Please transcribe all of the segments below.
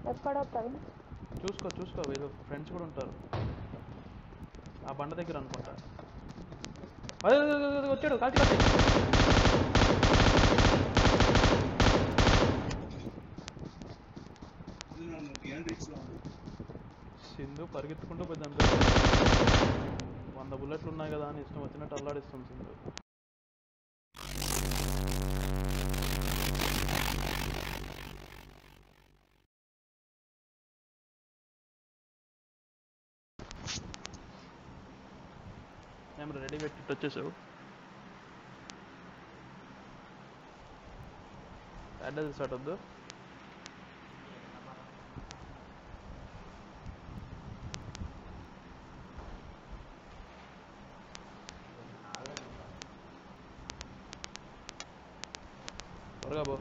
ఎక్కడ ప్రవీణ్ చూసుకో చూసుకో వీళ్ళు ఫ్రెండ్స్ కూడా ఉంటారు ఆ బండ దగ్గర అనుకుంటా అదే, అదే, అదే, అదే, వచ్చాడు కాల్చి కాల్చి సింధు పరిగెత్తుకుంటూ పోయింది అంతే వంద బుల్లెట్లు ఉన్నాయి కదా అని ఇష్టం వచ్చినట్టు అల్లాడిస్తుంది సింధు ఏం రెడీ పెట్టి వచ్చేసావు అడ్రస్ స్టార్ట్ వద్దు త్వరగా పో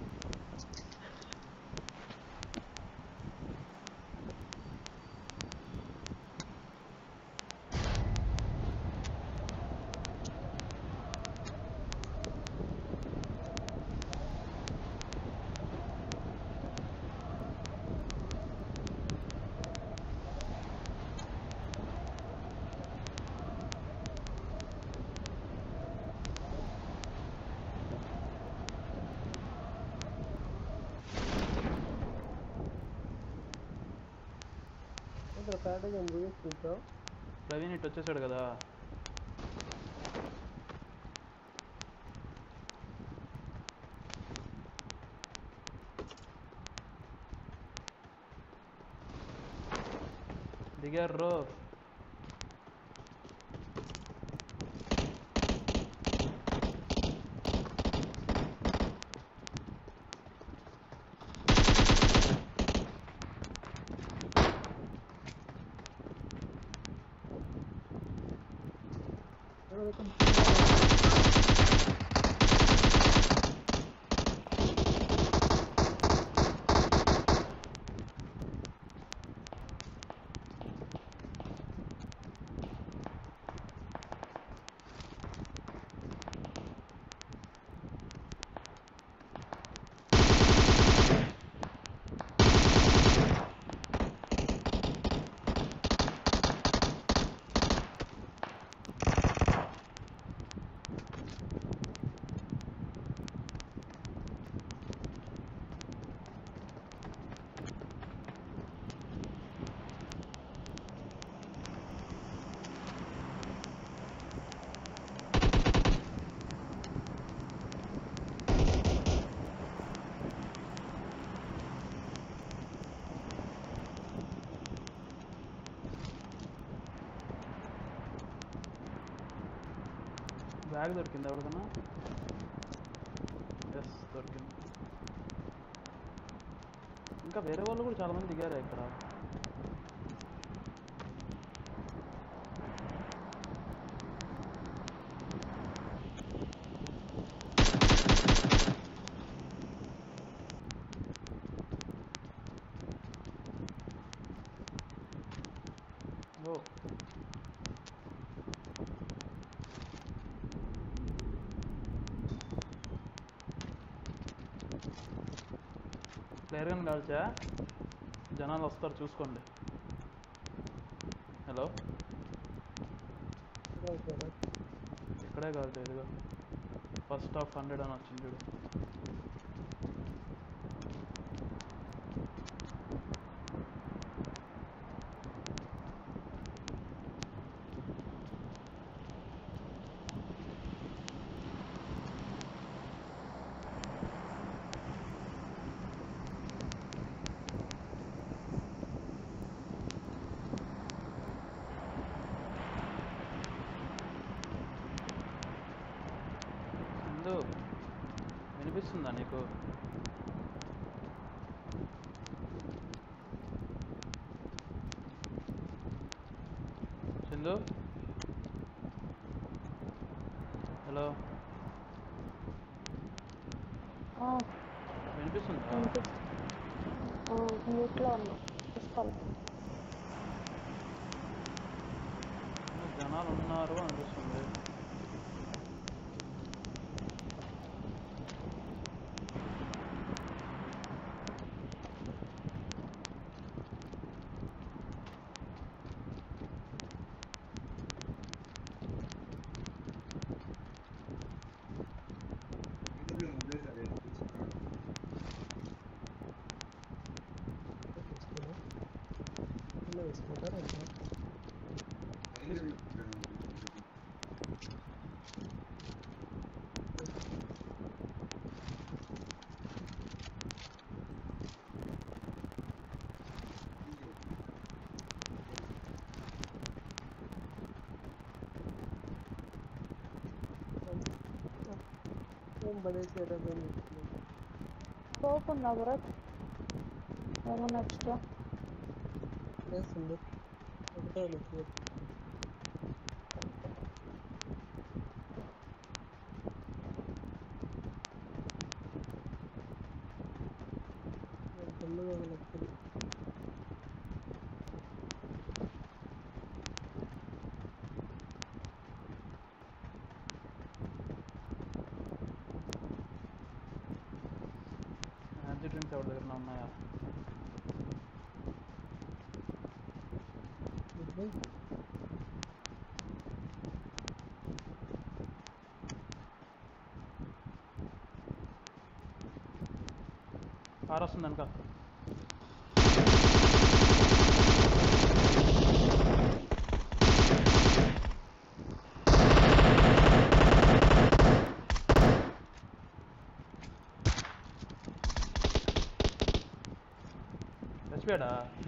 ఇక్కడ ప్యాకేజ్ ఏం చూపిస్తుంటావు ప్రవీణ్ ఇటు వచ్చేసాడు కదా దిగారు బ్యాగ్ దొరికింది ఎవరికన్నా ఎస్ దొరికింది ఇంకా వేరే వాళ్ళు కూడా చాలా మంది దిగారు ఇక్కడ ఓ క్లియర్గా కాల్చా జనాలు వస్తారు చూసుకోండి హలో ఇక్కడే కాదు ఇదిగో ఫస్ట్ ఆఫ్ హండ్రెడ్ అని వచ్చింది చూడు సింధు వినిపిస్తుందా నీకు సింధు హలో వినిపిస్తుందా మ్యూట్లో ఉన్నా తీసుకోవాలి జనాలు ఉన్నారు అనిపిస్తుంది ఏం పడేసి ఎర్రదని స్కోప్ ఉందా భరత్ ఏమన్నా ఎక్స్ట్రా వేస్తుంది ఒకటే వచ్చి తొమ్మిది లక్షలు ఎనర్జీ డ్రింక్స్ ఎవరి దగ్గర ఉన్నాయా ఇది కార్ వస్తుంది వెనక చచ్చిపోయాడా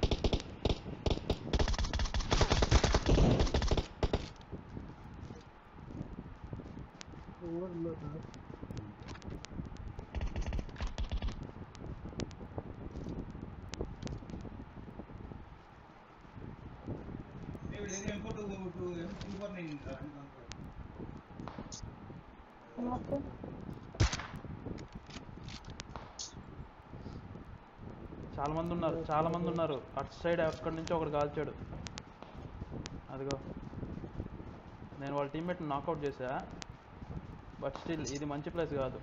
ఇంకోటి ఉన్నాడు నాకు చాలా మంది ఉన్నారు చాలా మంది ఉన్నారు అటు సైడ్ అక్కడి నుంచి ఒకడు కాల్చాడు అదిగో నేను వాళ్ళ టీమ్మేట్ నాకౌట్ చేశా బట్ స్టిల్ ఇది మంచి ప్లేస్ కాదు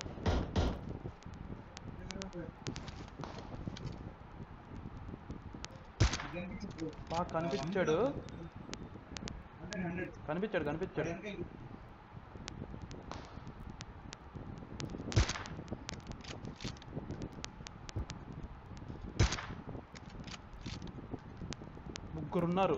బాగా కనిపించాడు కనిపించాడు కనిపించాడు ముగ్గురున్నారు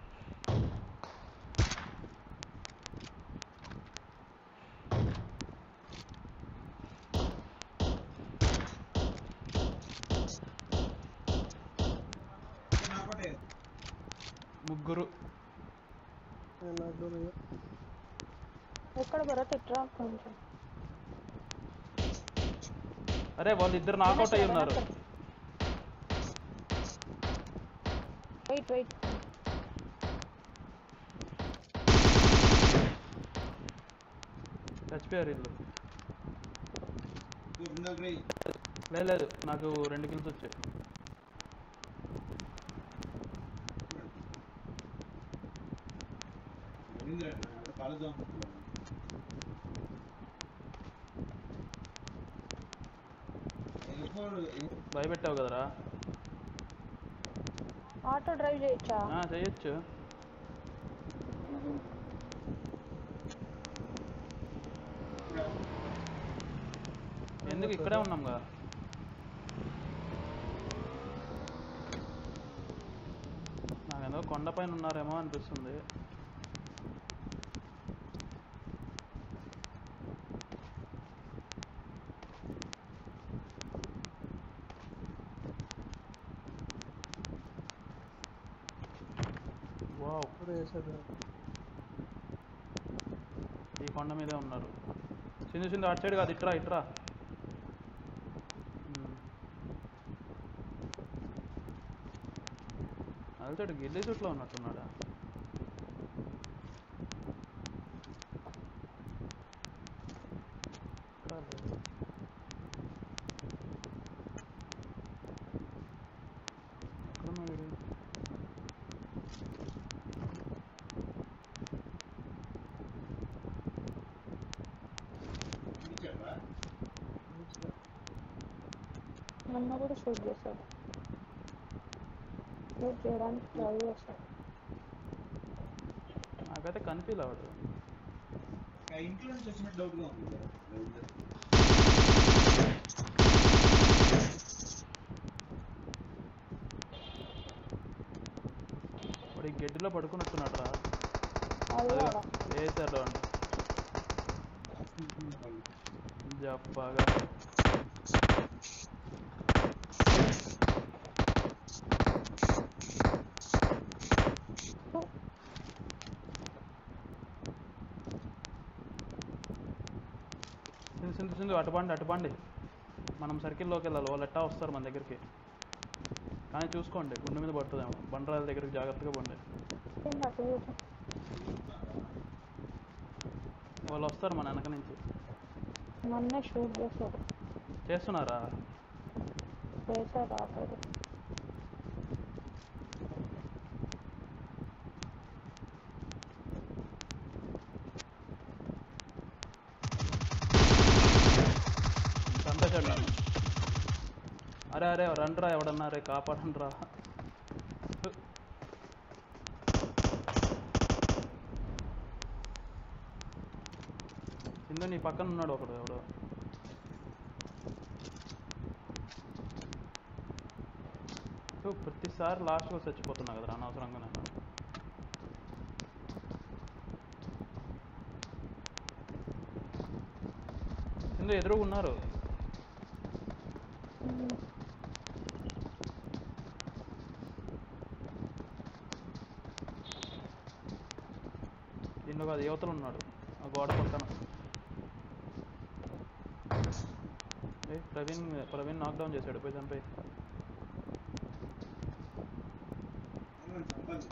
ముగ్గురు నాకు ఎక్కడ భరత్ ఇట్రా కొంచెం అరే వాళ్ళు ఇద్దరు నాకౌట్ అయి ఉన్నారు వెయిట్ వెయిట్ చచ్చిపోయారు వీళ్ళు లేదు లేదు నాకు రెండు కిల్స్ వచ్చాయి భయపెట్టావు కదరా ఆటో డ్రైవ్ చేయొచ్చా ఆ, చెయ్యొచ్చు ఎందుకు ఇక్కడే ఉన్నాంగా నాకేందో కొండపైన ఉన్నారేమో అనిపిస్తుంది వావ్ ఇప్పుడు వేసాడు ఈ కొండ మీదే ఉన్నారు సింధు సింధు అటు సైడ్ కాదు ఇట్రా ఇట్రా అలచాడు గిల్లీ చుట్లో ఉన్నట్టున్నాడా ఇక్కడ లేదు. ఎక్కడున్నాడు వీడు? మొన్న కూడా షూట్ చేశాడు షూట్ చేయడానికి ట్రై చేశాడు నాకైతే కనిపించలేవాడు ఇంట్లో నుంచి వచ్చినట్టు డౌట్ గా ఉంది వాడు ఈ గడ్డిలో పడుకున్నట్టున్నాడు రా అది కూడా వేసాడు అంట జప్పాగా సింధు సింధు సింధు సింధు అటుబండి అటుబండి మనం సర్కిల్లోకి వెళ్ళాలి వాళ్ళు ఎట్టా వస్తారు మన దగ్గరికి కానీ చూసుకోండి గుండె మీద పడుతుందేమో బండరాల దగ్గరికి జాగ్రత్తగా పండి కింద అటు చూడు. వాళ్ళు వస్తారు మన వెనక నుంచి మొన్నే షూట్ చేశారు చేస్తున్నారా చేశారు ఆల్రెడీ చంపేశాడు నన్ను అరే అరే రండ్రా ఎవడన్నా రే కాపాడండి రా సింధు నీ పక్కన ఉన్నాడు ఒకడు ఎవడో సో ప్రతిసారి లాస్ట్గా చచ్చిపోతున్నా కదా అనవసరంగా నేను సింధు ఎదురుగా ఉన్నారు దీనిలో కాదు యువతలు ఉన్నాడు ఆ గోడ పక్కన ఏ ప్రవీణ్ ప్రవీణ్ నాక్డౌన్ చేశాడు పోయి చంపేయి అవును, చంపాలి.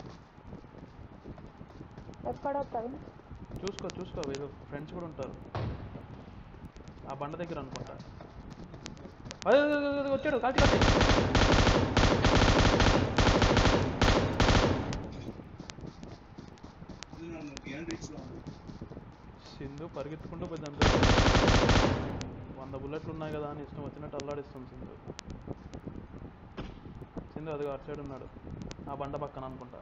ఎక్కడ ప్రవీణ్ చూసుకో చూసుకో వీళ్ళు ఫ్రెండ్స్ కూడా ఉంటారు ఆ బండ దగ్గర అనుకుంటా అదే అదే, అదే, అదే, వచ్చాడు కాల్చి కాల్చి ఇది నన్ను బియాండ్ రీచ్ లో ఉంది. సింధు పరిగెత్తుకుంటూ పోయి చంపే వంద బుల్లెట్లు ఉన్నాయి కదా అని ఇష్టం వచ్చినట్టు అల్లాడిస్తుంది సింధు సింధు అది అటు సైడ్ ఉన్నాడు ఆ బండ పక్కన అనుకుంటా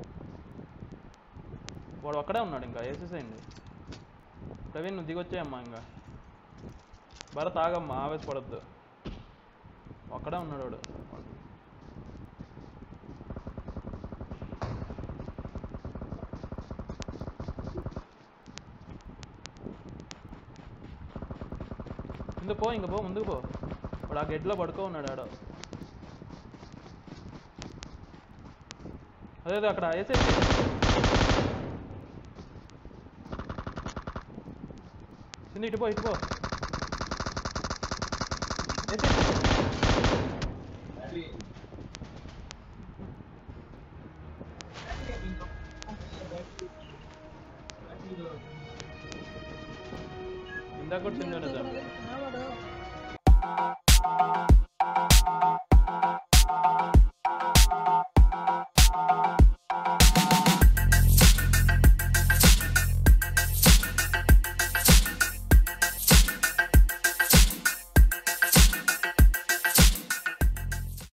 వాడు అక్కడే ఉన్నాడు ఇంకా వేసేసేయండి ప్రవీణ్ నువ్వు దిగొచ్చేయమ్మా ఇంకా భరత్ ఆగమ్మా ఆవేశపడద్దు అక్కడే ఉన్నాడు వాడు ముందు పో ఇంక పో ముందుకు పో వాడు ఆ గెడ్లో పడుకో ఉన్నాడు ఆడ అదే అదే అక్కడ వేసే సింధు ఇటు పో ఇటు పో వేసేయ్. అది ఇందాక కూడా సింధు అనేది